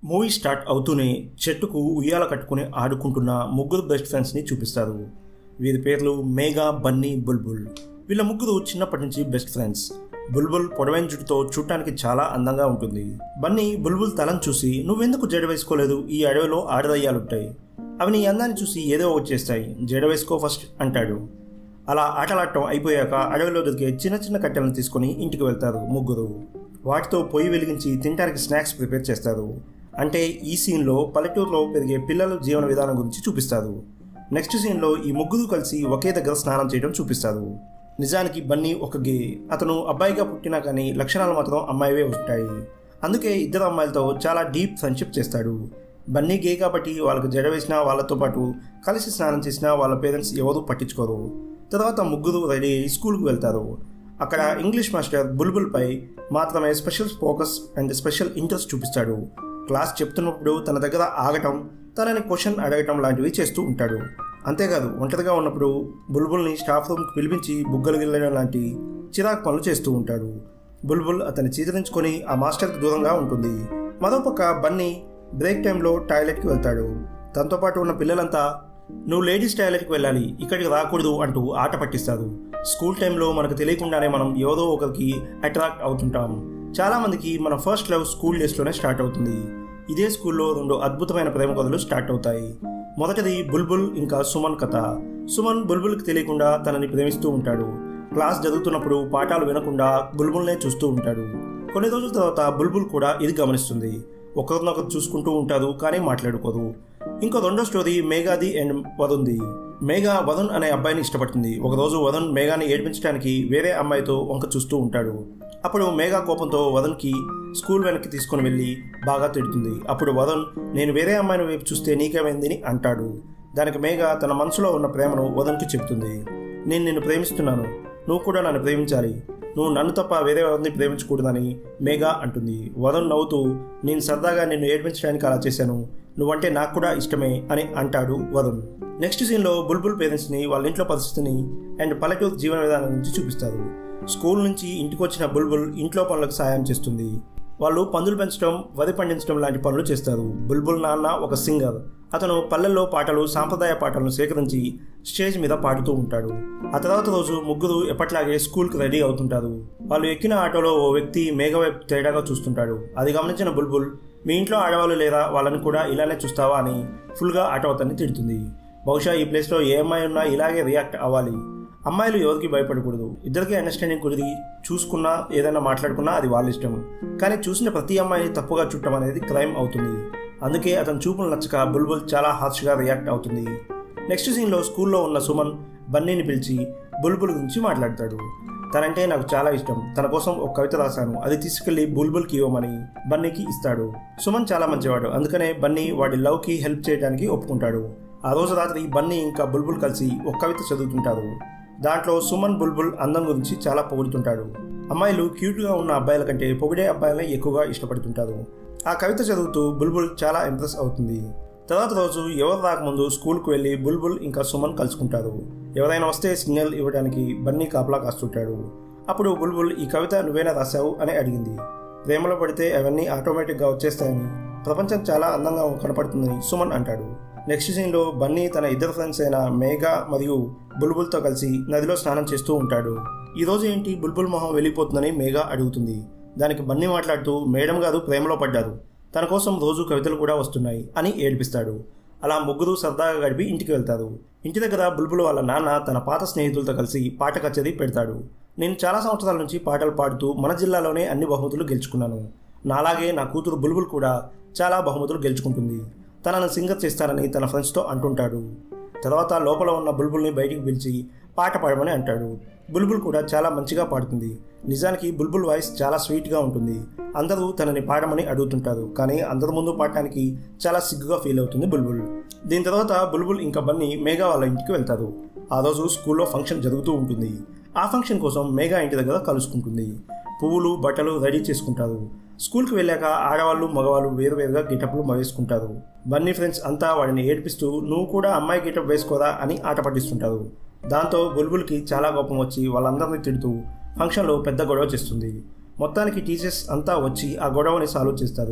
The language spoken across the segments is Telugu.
మూవీ స్టార్ట్ అవుతూనే చెట్టుకు ఉయ్యాల కట్టుకుని ఆడుకుంటున్న ముగ్గురు బెస్ట్ ఫ్రెండ్స్ని చూపిస్తారు వీరి పేర్లు మేఘా బన్నీ బుల్బుల్ వీళ్ళ ముగ్గురు చిన్నప్పటి నుంచి బెస్ట్ ఫ్రెండ్స్ బుల్బుల్ పొడవైన జుట్టుతో చూడటానికి చాలా అందంగా ఉంటుంది బన్నీ బుల్బుల్ తలను చూసి నువ్వెందుకు జడ వేసుకోలేదు ఈ అడవిలో ఆడదయ్యాలుంటాయి అవి నీ అందాన్ని చూసి ఏదో ఒకటి చేస్తాయి జడ వేసుకో ఫస్ట్ అంటాడు అలా ఆటలాడటం అయిపోయాక అడవిలో దొరికే చిన్న చిన్న కట్టెలను తీసుకొని ఇంటికి వెళ్తారు ముగ్గురు వాటితో పొయ్యి వెలిగించి తినడానికి స్నాక్స్ ప్రిపేర్ చేస్తారు అంటే ఈ సీన్లో పల్లెటూరులో పెరిగే పిల్లల జీవన విధానం గురించి చూపిస్తారు నెక్స్ట్ సీన్లో ఈ ముగ్గురు కలిసి ఒకే దగ్గర స్నానం చేయడం చూపిస్తారు నిజానికి బన్నీ ఒక గే అతను అబ్బాయిగా పుట్టినా కానీ లక్షణాలు మాత్రం అమ్మాయివే ఉంటాయి అందుకే ఇద్దరు అమ్మాయిలతో చాలా డీప్ ఫ్రెండ్షిప్ చేస్తాడు బన్నీ గే కాబట్టి వాళ్ళకి జడ వేసినా వాళ్ళతో పాటు కలిసి స్నానం చేసినా వాళ్ళ పేరెంట్స్ ఎవరూ పట్టించుకోరు తర్వాత ముగ్గురు రెడీ అయ్యి స్కూల్కి వెళ్తారు అక్కడ ఇంగ్లీష్ మాస్టర్ బుల్బుల్పై మాత్రమే special focus and special interest చూపిస్తాడు క్లాస్ చెప్తున్నప్పుడు తన దగ్గర ఆగటం తనని క్వశ్చన్ అడగటం లాంటివి చేస్తూ ఉంటాడు అంతేకాదు ఒంటరిగా ఉన్నప్పుడు బుల్బుల్ని స్టాఫ్ రూమ్కి పిలిపించి బుగ్గలు గిల్లడం లాంటి చిరాకు పనులు చేస్తూ ఉంటాడు బుల్బుల్ అతన్ని చీదరించుకొని ఆ మాస్టర్కి దూరంగా ఉంటుంది మరోపక్క బన్నీ బ్రేక్ టైంలో టాయిలెట్కి వెళ్తాడు తనతో పాటు ఉన్న పిల్లలంతా నువ్వు లేడీస్ టాయిలెట్కి వెళ్ళాలి ఇక్కడికి రాకూడదు అంటూ ఆట పట్టిస్తారు స్కూల్ టైంలో మనకు తెలియకుండానే మనం ఎవరో ఒకరికి అట్రాక్ట్ అవుతుంటాం చాలామందికి మన ఫస్ట్ లవ్ స్కూల్ డేస్లోనే స్టార్ట్ అవుతుంది ఇదే స్కూల్లో రెండు అద్భుతమైన ప్రేమ కథలు స్టార్ట్ అవుతాయి మొదటిది బుల్బుల్ ఇంకా సుమన్ కథ సుమన్ బుల్బుల్కి తెలియకుండా తనని ప్రేమిస్తూ ఉంటాడు క్లాస్ జరుగుతున్నప్పుడు పాఠాలు వినకుండా బుల్బుల్నే చూస్తూ ఉంటాడు కొన్ని రోజుల తర్వాత బుల్బుల్ కూడా ఇది గమనిస్తుంది ఒకరినొకరు చూసుకుంటూ ఉంటారు కానీ మాట్లాడుకోరు ఇంకో రెండో స్టోరీ మేఘాది అండ్ వరుణ్ది మేఘా వరుణ్ అనే అబ్బాయిని ఇష్టపడుతుంది ఒకరోజు వరుణ్ మేఘాని ఏడ్పించడానికి వేరే అమ్మాయితో వంక చూస్తూ ఉంటాడు అప్పుడు మేఘా కోపంతో వరుణ్కి స్కూల్ వెనక్కి తీసుకుని వెళ్ళి బాగా తిడుతుంది అప్పుడు వరుణ్ నేను వేరే అమ్మాయిని వైపు చూస్తే నీకేమైందని అంటాడు దానికి మేఘ తన మనసులో ఉన్న ప్రేమను వరుణ్కి చెబుతుంది నేను నిన్ను ప్రేమిస్తున్నాను నువ్వు కూడా నన్ను ప్రేమించాలి నువ్వు నన్ను తప్ప వేరే ఎవరిని ప్రేమించకూడదని మేఘా అంటుంది వరుణ్ నవ్వుతూ నేను సరదాగా నిన్ను ఏడ్పించడానికి అలా చేశాను నువ్వంటే నాకు కూడా ఇష్టమే అని అంటాడు వరుణ్ నెక్స్ట్ సీన్లో బుల్బుల్ పేరెంట్స్ని వాళ్ళ ఇంట్లో పరిస్థితిని అండ్ పల్లెటూరు జీవన విధానం గురించి చూపిస్తారు స్కూల్ నుంచి ఇంటికి వచ్చిన బుల్బుల్ ఇంట్లో పనులకు సాయం చేస్తుంది వాళ్ళు పందులు పెంచడం వరి పండించడం లాంటి పనులు చేస్తారు బుల్బుల్ నాన్న ఒక సింగర్ అతను పల్లెల్లో పాటలు సాంప్రదాయ పాటలను సేకరించి స్టేజ్ మీద పాడుతూ ఉంటాడు ఆ తర్వాత రోజు ముగ్గురు ఎప్పట్లాగే స్కూల్కి రెడీ అవుతుంటారు వాళ్ళు ఎక్కిన ఆటోలో ఓ వ్యక్తి మేఘవైపు తేడాగా చూస్తుంటాడు అది గమనించిన బుల్బుల్ మీ ఇంట్లో ఆడవాళ్ళు లేరా వాళ్ళని కూడా ఇలానే చూస్తావా అని ఫుల్గా ఆటో అతన్ని తిడుతుంది బహుశా ఈ ప్లేస్లో ఏ అమ్మాయి ఉన్నా ఇలాగే రియాక్ట్ అవ్వాలి అమ్మాయిలు ఎవరికి భయపడకూడదు ఇద్దరికి అండర్స్టాండింగ్ కుదిరి చూసుకున్నా ఏదైనా మాట్లాడుకున్నా అది వాళ్ళ ఇష్టం కానీ చూసిన ప్రతి అమ్మాయిని తప్పుగా చుట్టం అనేది క్రైమ్ అవుతుంది అందుకే అతని చూపులు నచ్చక బుల్బుల్ చాలా హార్ష్గా రియాక్ట్ అవుతుంది నెక్స్ట్ సీన్లో స్కూల్లో ఉన్న సుమన్ బన్నీని పిలిచి బుల్బుల్ గురించి మాట్లాడతాడు తనంటే నాకు చాలా ఇష్టం తన కోసం ఒక కవిత రాశాను అది తీసుకెళ్లి బుల్బుల్కి ఇవ్వమని బన్నీకి ఇస్తాడు సుమన్ చాలా మంచివాడు అందుకనే బన్నీ వాడి లవ్కి హెల్ప్ చేయడానికి ఒప్పుకుంటాడు ఆ రోజు రాత్రి బన్నీ ఇంకా బుల్బుల్ కలిసి ఒక కవిత చదువుతుంటారు దాంట్లో సుమన్ బుల్బుల్ అందం గురించి చాలా పొగుడుతుంటాడు అమ్మాయిలు క్యూట్గా ఉన్న అబ్బాయిల కంటే పొగిడే అబ్బాయిలనే ఎక్కువగా ఇష్టపడుతుంటారు ఆ కవిత చదువుతూ బుల్బుల్ చాలా ఇంప్రెస్ అవుతుంది తర్వాత రోజు ఎవరు రాకముందు స్కూల్కి వెళ్ళి బుల్బుల్ ఇంకా సుమన్ కలుసుకుంటారు ఎవరైనా వస్తే సిగ్నల్ ఇవ్వడానికి బన్నీ కాపలా కాస్తుంటాడు అప్పుడు బుల్బుల్ ఈ కవిత నువ్వేనా రాశావు అని అడిగింది ప్రేమలో పడితే అవన్నీ ఆటోమేటిక్గా వచ్చేస్తాయని ప్రపంచం చాలా అందంగా కనపడుతుందని సుమన్ అంటాడు నెక్స్ట్ సీన్లో బన్నీ తన ఇద్దరు ఫ్రెండ్స్ అయిన మేఘా మరియు బుల్బుల్తో కలిసి నదిలో స్నానం చేస్తూ ఉంటాడు ఈ రోజు ఏంటి బుల్బుల్ మొహం వెళ్ళిపోతుందని మేఘా అడుగుతుంది దానికి బన్నీ మాట్లాడుతూ మేడం గారు ప్రేమలో పడ్డారు తన కోసం రోజు కవితలు కూడా వస్తున్నాయి అని ఏడిపిస్తాడు అలా ముగ్గురు సరదాగా గడిపి ఇంటికి వెళ్తారు ఇంటి దగ్గర బుల్బుల్ వాళ్ళ నాన్న తన పాత స్నేహితులతో కలిసి పాట కచేరీ పెడతాడు నేను చాలా సంవత్సరాల నుంచి పాటలు పాడుతూ మన జిల్లాలోనే అన్ని బహుమతులు గెలుచుకున్నాను నాలాగే నా కూతురు బుల్బుల్ కూడా చాలా బహుమతులు గెలుచుకుంటుంది తనను సింగర్ చేస్తానని తన ఫ్రెండ్స్తో అంటుంటాడు తర్వాత లోపల ఉన్న బుల్బుల్ని బయటికి పిలిచి పాట పాడమని అంటాడు బుల్బుల్ కూడా చాలా మంచిగా పాడుతుంది నిజానికి బుల్బుల్ వాయిస్ చాలా స్వీట్గా ఉంటుంది అందరూ తనని పాడమని అడుగుతుంటారు కానీ అందరి ముందు పాడటానికి చాలా సిగ్గుగా ఫీల్ అవుతుంది బుల్బుల్ దీని తర్వాత బుల్బుల్ ఇంకా బన్నీ మేఘా వాళ్ళ ఇంటికి వెళ్తారు ఆ రోజు స్కూల్లో ఫంక్షన్ జరుగుతూ ఉంటుంది ఆ ఫంక్షన్ కోసం మేఘా ఇంటి దగ్గర కలుసుకుంటుంది పువ్వులు బట్టలు రెడీ చేసుకుంటారు స్కూల్కి వెళ్ళాక ఆడవాళ్ళు మగవాళ్ళు వేరువేరుగా గెటప్లు వేసుకుంటారు బన్నీ ఫ్రెండ్స్ అంతా వాడిని ఏడిపిస్తూ నువ్వు కూడా అమ్మాయి గెటప్ వేసుకోరా అని ఆట పట్టిస్తుంటారు దాంతో బుల్బుల్కి చాలా కోపం వచ్చి వాళ్ళందరినీ తిడుతూ ఫంక్షన్లో పెద్ద గొడవ చేస్తుంది మొత్తానికి టీచర్స్ అంతా వచ్చి ఆ గొడవని సాల్వ్ చేస్తారు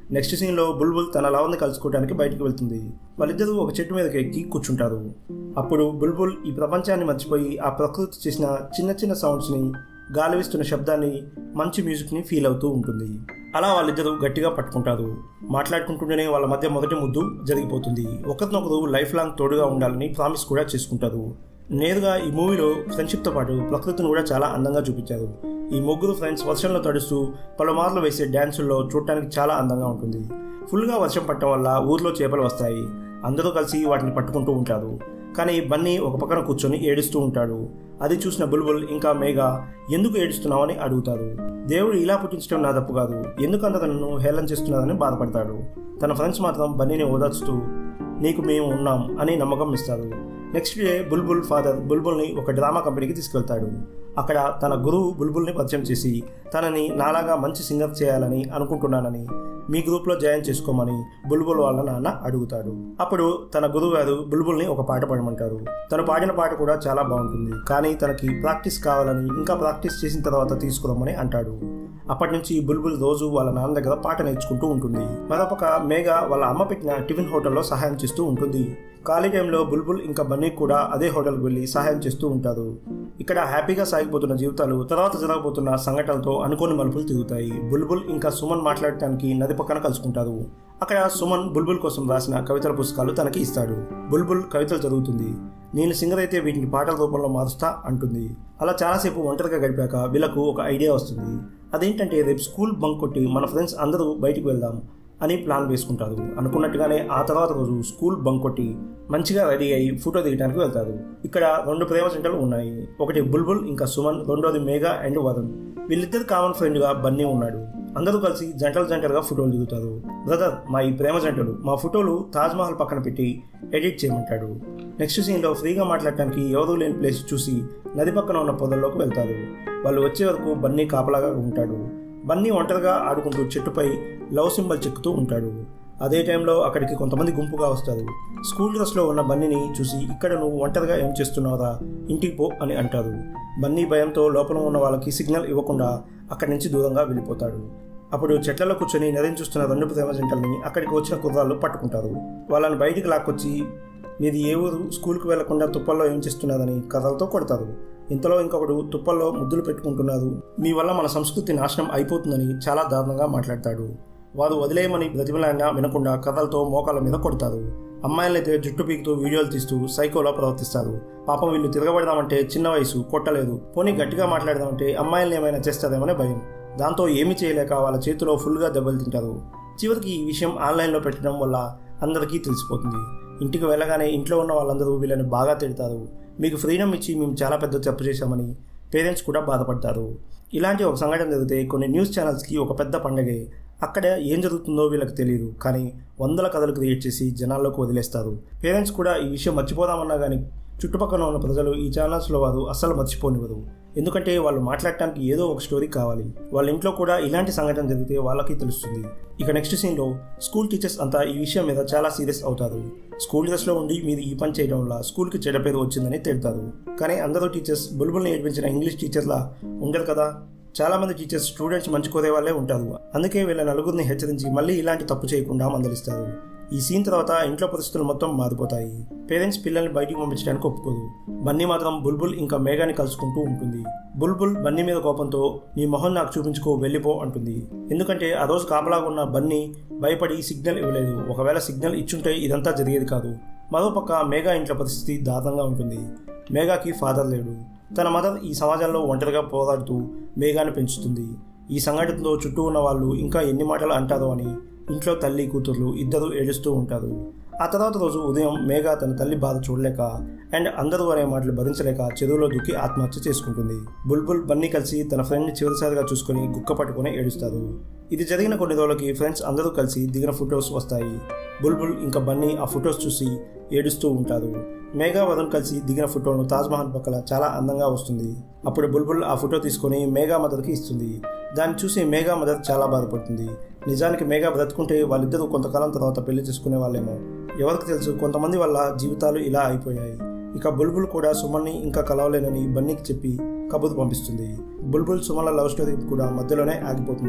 నెక్స్ట్ సీన్లో బుల్బుల్ తన లవర్ని కలుసుకోవడానికి బయటికి వెళ్తుంది వాళ్ళిద్దరూ ఒక చెట్టు మీదకి ఎక్కి కూర్చుంటారు అప్పుడు బుల్బుల్ ఈ ప్రపంచాన్ని మర్చిపోయి ఆ ప్రకృతి చేసిన చిన్న చిన్న సౌండ్స్ని గాలి వీస్తున్న శబ్దాన్ని మంచి మ్యూజిక్ని ఫీల్ అవుతూ ఉంటుంది అలా వాళ్ళిద్దరూ గట్టిగా పట్టుకుంటారు మాట్లాడుకుంటుంటేనే వాళ్ళ మధ్య మొదటి ముద్దు జరిగిపోతుంది ఒకరినొకరు లైఫ్ లాంగ్ తోడుగా ఉండాలని ప్రామిస్ కూడా చేసుకుంటారు నేరుగా ఈ మూవీలో ఫ్రెండ్షిప్తో పాటు ప్రకృతిని కూడా చాలా అందంగా చూపించారు ఈ ముగ్గురు ఫ్రెండ్స్ వర్షంలో తడుస్తూ పలుమార్లు వేసే డ్యాన్సుల్లో చూడటానికి చాలా అందంగా ఉంటుంది ఫుల్గా వర్షం పట్టడం వల్ల ఊర్లో చేపలు వస్తాయి అందరూ కలిసి వాటిని పట్టుకుంటూ ఉంటారు కానీ బన్నీ ఒక పక్కన కూర్చొని ఏడుస్తూ ఉంటాడు అది చూసిన బుల్బుల్ ఇంకా మేఘ ఎందుకు ఏడుస్తున్నావని అడుగుతారు దేవుడు ఇలా పుట్టించడం నా తప్పు కాదు ఎందుకు అంత నన్ను హేళన చేస్తున్నారని బాధపడతాడు తన ఫ్రెండ్స్ మాత్రం బన్నీని ఓదార్చుతూ నీకు మేము ఉన్నాం అని నమ్మకం ఇస్తారు నెక్స్ట్ డే బుల్బుల్ ఫాదర్ బుల్బుల్ని ఒక డ్రామా కంపెనీకి తీసుకెళ్తాడు అక్కడ తన గురువు బుల్బుల్ని పరిచయం చేసి తనని నాలాగా మంచి సింగర్ చేయాలని అనుకుంటున్నానని మీ గ్రూప్లో జాయిన్ చేసుకోమని బుల్బుల్ వాళ్ళ నాన్న అడుగుతాడు అప్పుడు తన గురువు గారు బుల్బుల్ని ఒక పాట పాడమంటారు తను పాడిన పాట కూడా చాలా బాగుంటుంది కానీ తనకి ప్రాక్టీస్ కావాలని ఇంకా ప్రాక్టీస్ చేసిన తర్వాత తీసుకురమ్మని అంటాడు అప్పటి నుంచి బుల్బుల్ రోజు వాళ్ళ నాన్న దగ్గర పాట నేర్చుకుంటూ ఉంటుంది మరొక మేఘ వాళ్ళ అమ్మ పెట్టిన టిఫిన్ హోటల్లో సహాయం చేస్తూ ఉంటుంది ఖాళీ టైంలో బుల్బుల్ ఇంకా బన్నీ కూడా అదే హోటల్కి వెళ్ళి సహాయం చేస్తూ ఉంటారు ఇక్కడ హ్యాపీగా సాగిపోతున్న జీవితాలు తర్వాత జరగబోతున్న సంఘటనలతో అనుకోని మలుపులు తిరుగుతాయి బుల్బుల్ ఇంకా సుమన్ మాట్లాడటానికి నది పక్కన కలుసుకుంటారు అక్కడ సుమన్ బుల్బుల్ కోసం రాసిన కవితల పుస్తకాలు తనకి ఇస్తాడు బుల్బుల్ కవితలు చదువుతుంది నేను సింగర్ అయితే వీటిని పాటల రూపంలో మారుస్తా అంటుంది అలా చాలాసేపు ఒంటరిగా గడిపాక వీళ్ళకు ఒక ఐడియా వస్తుంది అదేంటంటే రేపు స్కూల్ బంక్ కొట్టి మన ఫ్రెండ్స్ అందరూ బయటికి వెళ్దాం అని ప్లాన్ వేసుకుంటారు అనుకున్నట్టుగానే ఆ తర్వాత రోజు స్కూల్ బంక్ కొట్టి మంచిగా రెడీ అయ్యి ఫోటో దిగడానికి వెళ్తారు ఇక్కడ రెండు ప్రేమ జంటలు ఉన్నాయి ఒకటి బుల్బుల్ ఇంకా సుమన్ రెండోది మేఘా అండ్ వరుణ్ వీళ్ళిద్దరు కామన్ ఫ్రెండ్గా బన్నీ ఉన్నాడు అందరూ కలిసి జంటలు జంటలుగా ఫోటోలు దిగుతారు బ్రదర్ మా ఈ ప్రేమ జంటలు మా ఫోటోలు తాజ్మహల్ పక్కన పెట్టి ఎడిట్ చేయమంటాడు నెక్స్ట్ సీన్లో ఫ్రీగా మాట్లాడటానికి ఎవరూ లేని ప్లేస్ చూసి నది పక్కన ఉన్న పొదల్లోకి వెళ్తారు వాళ్ళు వచ్చే వరకు బన్నీ కాపలాగా ఉంటాడు బన్నీ ఒంటరిగా ఆడుకుంటూ చెట్టుపై లవ్ సింబల్ చెక్కుతూ ఉంటాడు అదే టైంలో అక్కడికి కొంతమంది గుంపుగా వస్తారు స్కూల్ డ్రెస్లో ఉన్న బన్నీని చూసి ఇక్కడ నువ్వు ఒంటరిగా ఏం చేస్తున్నావురా ఇంటికి పో అని అంటారు బన్నీ భయంతో లోపల ఉన్న వాళ్ళకి సిగ్నల్ ఇవ్వకుండా అక్కడి నుంచి దూరంగా వెళ్ళిపోతాడు అప్పుడు చెట్లలో కూర్చొని నదిని చూస్తున్న రెండు ప్రేమ జంటల్ని అక్కడికి వచ్చిన కుర్రాళ్ళు పట్టుకుంటారు వాళ్ళని బయటికి లాక్కొచ్చి మీది ఏ ఊరు స్కూల్కి వెళ్లకుండా తుప్పల్లో ఏం చేస్తున్నారని కథలతో కొడతారు ఇంతలో ఇంకొకడు తుప్పల్లో ముద్దులు పెట్టుకుంటున్నారు మీ వల్ల మన సంస్కృతి నాశనం అయిపోతుందని చాలా దారుణంగా మాట్లాడతాడు వారు వదిలేయమని బ్రతిమలాడినా వినకుండా కథలతో మోకాల మీద కొడతారు అమ్మాయిలైతే జుట్టు పీకుతూ వీడియోలు తీస్తూ సైకోలా ప్రవర్తిస్తారు పాపం వీళ్ళు తిరగబడదామంటే చిన్న వయసు కొట్టలేదు పోనీ గట్టిగా మాట్లాడదామంటే అమ్మాయిల్ని ఏమైనా చేస్తారేమనే భయం దాంతో ఏమీ చేయలేక వాళ్ళ చేతిలో ఫుల్గా దెబ్బలు తింటారు చివరికి ఈ విషయం ఆన్లైన్లో పెట్టడం వల్ల అందరికీ తెలిసిపోతుంది ఇంటికి వెళ్ళగానే ఇంట్లో ఉన్న వాళ్ళందరూ వీళ్ళని బాగా తిడతారు మీకు ఫ్రీడమ్ ఇచ్చి మేము చాలా పెద్ద తప్పు చేశామని పేరెంట్స్ కూడా బాధపడతారు ఇలాంటి ఒక సంఘటన జరిగితే కొన్ని న్యూస్ ఛానల్స్కి ఒక పెద్ద పండగే అక్కడ ఏం జరుగుతుందో వీళ్ళకి తెలియదు కానీ వందల కథలు క్రియేట్ చేసి జనాల్లోకి వదిలేస్తారు పేరెంట్స్ కూడా ఈ విషయం మర్చిపోదామన్నా కానీ చుట్టుపక్కల ఉన్న ప్రజలు ఈ ఛానల్స్లో వారు అస్సలు మర్చిపోనివ్వరు ఎందుకంటే వాళ్ళు మాట్లాడటానికి ఏదో ఒక స్టోరీ కావాలి వాళ్ళ ఇంట్లో కూడా ఇలాంటి సంఘటన జరిగితే వాళ్ళకి తెలుస్తుంది ఇక నెక్స్ట్ సీన్లో స్కూల్ టీచర్స్ అంతా ఈ విషయం మీద చాలా సీరియస్ అవుతారు స్కూల్ డ్రెస్లో ఉండి మీరు ఈ పని చేయడం వల్ల స్కూల్కి చెడ్డ పేరు వచ్చిందని తిడతారు కానీ అందరూ టీచర్స్ బుల్బుల్ని ఏడిపించిన ఇంగ్లీష్ టీచర్లా ఉండరు కదా చాలా మంది టీచర్స్ స్టూడెంట్స్ మంచి కోరే వాళ్ళే ఉంటారు అందుకే వీళ్ళ నలుగురిని హెచ్చరించి మళ్ళీ ఇలాంటి తప్పు చేయకుండా మందలిస్తారు ఈ సీన్ తర్వాత ఇంట్లో పరిస్థితులు మొత్తం మారిపోతాయి పేరెంట్స్ పిల్లల్ని బయటికి పంపించడానికి ఒప్పుకోదు బన్నీ మాత్రం బుల్బుల్ ఇంకా మేఘాని కలుసుకుంటూ ఉంటుంది బుల్బుల్ బన్నీ మీద కోపంతో నీ మొహం నాకు చూపించుకో వెళ్ళిపో అంటుంది ఎందుకంటే ఆ రోజు కాపలాగా ఉన్న బన్నీ భయపడి సిగ్నల్ ఇవ్వలేదు ఒకవేళ సిగ్నల్ ఇచ్చుంటే ఇదంతా జరిగేది కాదు మరోపక్క మేఘా ఇంట్లో పరిస్థితి దారుణంగా ఉంటుంది మేఘాకి ఫాదర్ లేడు తన మదర్ ఈ సమాజంలో ఒంటరిగా పోరాడుతూ మేఘాన్ని పెంచుతుంది ఈ సంఘటనతో చుట్టూ ఉన్న వాళ్ళు ఇంకా ఎన్ని మాటలు అంటారో అని ఇంట్లో తల్లి కూతుర్లు ఇద్దరు ఏడుస్తూ ఉంటారు ఆ తర్వాత రోజు ఉదయం మేఘ తన తల్లి బాధ చూడలేక అండ్ అందరూ అనే మాటలు భరించలేక చెరువులో దూకి ఆత్మహత్య చేసుకుంటుంది బుల్బుల్ బన్నీ కలిసి తన ఫ్రెండ్ని చివరిసారిగా చూసుకొని గుక్క పట్టుకొని ఏడుస్తారు ఇది జరిగిన కొన్ని రోజులకి ఫ్రెండ్స్ అందరూ కలిసి దిగిన ఫొటోస్ వస్తాయి బుల్బుల్ ఇంకా బన్నీ ఆ ఫొటోస్ చూసి ఏడుస్తూ ఉంటారు మేఘా వరుణ్ కలిసి దిగిన ఫోటోను తాజ్మహల్ పక్కల చాలా అందంగా వస్తుంది అప్పుడు బుల్బుల్ ఆ ఫోటో తీసుకొని మేఘా మదర్కి ఇస్తుంది దాన్ని చూసి మేఘా మదర్ చాలా బాధపడుతుంది నిజానికి మేఘా బ్రతుకుంటే వాళ్ళిద్దరూ కొంతకాలం తర్వాత పెళ్లి చేసుకునే వాళ్ళేమో ఎవరికి తెలుసు కొంతమంది వల్ల జీవితాలు ఇలా అయిపోయాయి ఇక బుల్బుల్ కూడా సుమన్ని ఇంకా కలవలేనని బన్నీకి చెప్పి కబురు పంపిస్తుంది బుల్బుల్ సుమన్ల లవ్ స్టోరీ కూడా మధ్యలోనే ఆగిపోతుంది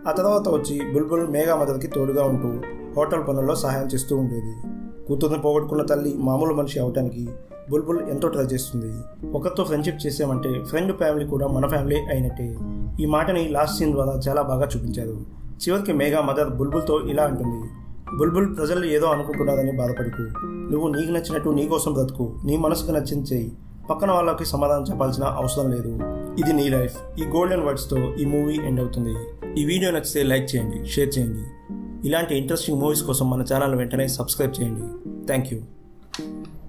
ఆ తర్వాత వచ్చి బుల్బుల్ మేఘా మదర్కి తోడుగా ఉంటూ హోటల్ పనుల్లో సహాయం చేస్తూ ఉండేది కూతుర్ని పోగొట్టుకున్న తల్లి మామూలు మనిషి అవటానికి బుల్బుల్ ఎంతో ట్రై చేస్తుంది ఒకరితో ఫ్రెండ్షిప్ చేసామంటే ఫ్రెండ్ ఫ్యామిలీ కూడా మన ఫ్యామిలీ అయినట్టే ఈ మాటని లాస్ట్ సీన్ ద్వారా చాలా బాగా చూపించారు చివరికి మేఘా మదర్ బుల్బుల్తో ఇలా అంటుంది బుల్బుల్ ప్రజలు ఏదో అనుకుంటున్నారని బాధపడుకు నువ్వు నీకు నచ్చినట్టు నీ కోసం బ్రతుకు నీ మనసుకు నచ్చింది చేయి పక్కన వాళ్ళకి సమాధానం చెప్పాల్సిన అవసరం లేదు ఇది నీ లైఫ్ ఈ గోల్డెన్ వర్డ్స్తో ఈ మూవీ ఎండ్ అవుతుంది ఈ వీడియో నచ్చితే లైక్ చేయండి షేర్ చేయండి ఇలాంటి ఇంట్రెస్టింగ్ మూవీస్ కోసం మన ఛానల్ వెంటనే సబ్స్క్రైబ్ చేయండి థ్యాంక్ యూ